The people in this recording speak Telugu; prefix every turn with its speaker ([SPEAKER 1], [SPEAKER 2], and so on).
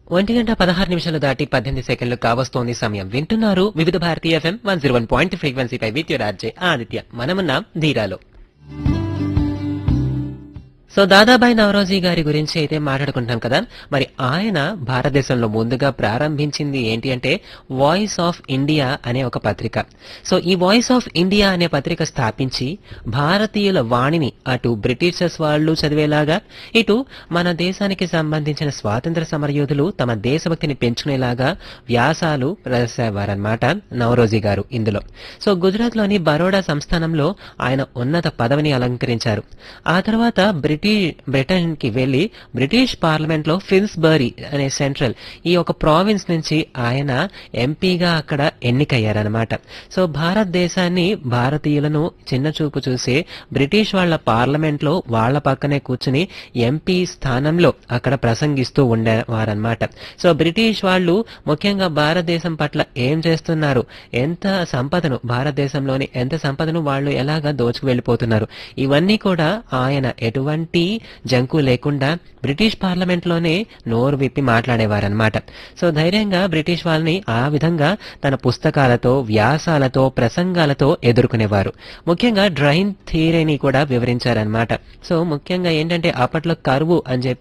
[SPEAKER 1] ఒంటి గంట పదహారు నిమిషాలు దాటి పద్దెనిమిది సెకండ్లు కావస్తోంది సమయం వింటున్నారు Vividh Bharati FM one zero one point ఫ్రీక్వెన్సీపై విద్యురార్జే ఆదిత్య మనమున్నాం ధీరాలో సో దాదాబాయి నవరోజీ గారి గురించి అయితే మాట్లాడుకుంటున్నాం కదా మరి ఆయన భారతదేశంలో ముందుగా ప్రారంభించింది ఏంటి అంటే వాయిస్ ఆఫ్ ఇండియా అనే ఒక పత్రిక సో ఈ వాయిస్ ఆఫ్ ఇండియా అనే పత్రిక స్థాపించి భారతీయుల వాణిని అటు బ్రిటిషర్స్ వాళ్ళు చదివేలాగా ఇటు మన దేశానికి సంబంధించిన స్వాతంత్ర సమరయోధులు తమ దేశభక్తిని పెంచుకునేలాగా వ్యాసాలు రాసేవారనమాట నవరోజీ గారు ఇందులో సో గుజరాత్ లోని బరోడా సంస్థానంలో ఆయన ఉన్నత పదవిని అలంకరించారు ఆ తర్వాత బ్రిటిష్ బ్రిటన్ కి వెళ్లి బ్రిటిష్ పార్లమెంట్ లో ఫిన్స్బరీ అనే సెంట్రల్ ఈ ఒక ప్రావిన్స్ నుంచి ఆయన ఎంపీగా అక్కడ ఎన్నికయ్యారనమాట సో భారతదేశాన్ని భారతీయులను చిన్న చూపు చూసి బ్రిటిష్ వాళ్ళ పార్లమెంట్ లో వాళ్ళ పక్కనే కూర్చుని ఎంపీ స్థానంలో అక్కడ ప్రసంగిస్తూ ఉండేవారనమాట సో బ్రిటిష్ వాళ్ళు ముఖ్యంగా భారతదేశం పట్ల ఏం చేస్తున్నారు ఎంత సంపదను భారతదేశంలోని ఎంత సంపదను వాళ్ళు ఎలాగా దోచుకు వెళ్ళిపోతున్నారు ఇవన్నీ కూడా ఆయన ఎటువంటి జంకు లేకుండా బ్రిటిష్ పార్లమెంట్ లోనే నోరు విప్పి మాట్లాడేవారనమాట సో ధైర్యంగా బ్రిటిష్ వాళ్ళని ఆ విధంగా తన పుస్తకాలతో వ్యాసాలతో ప్రసంగాలతో ఎదుర్కొనేవారు ముఖ్యంగా డ్రైన్ థియరీని కూడా వివరించారనమాట సో ముఖ్యంగా ఏంటంటే అప్పట్లో కరువు అని చెప్పి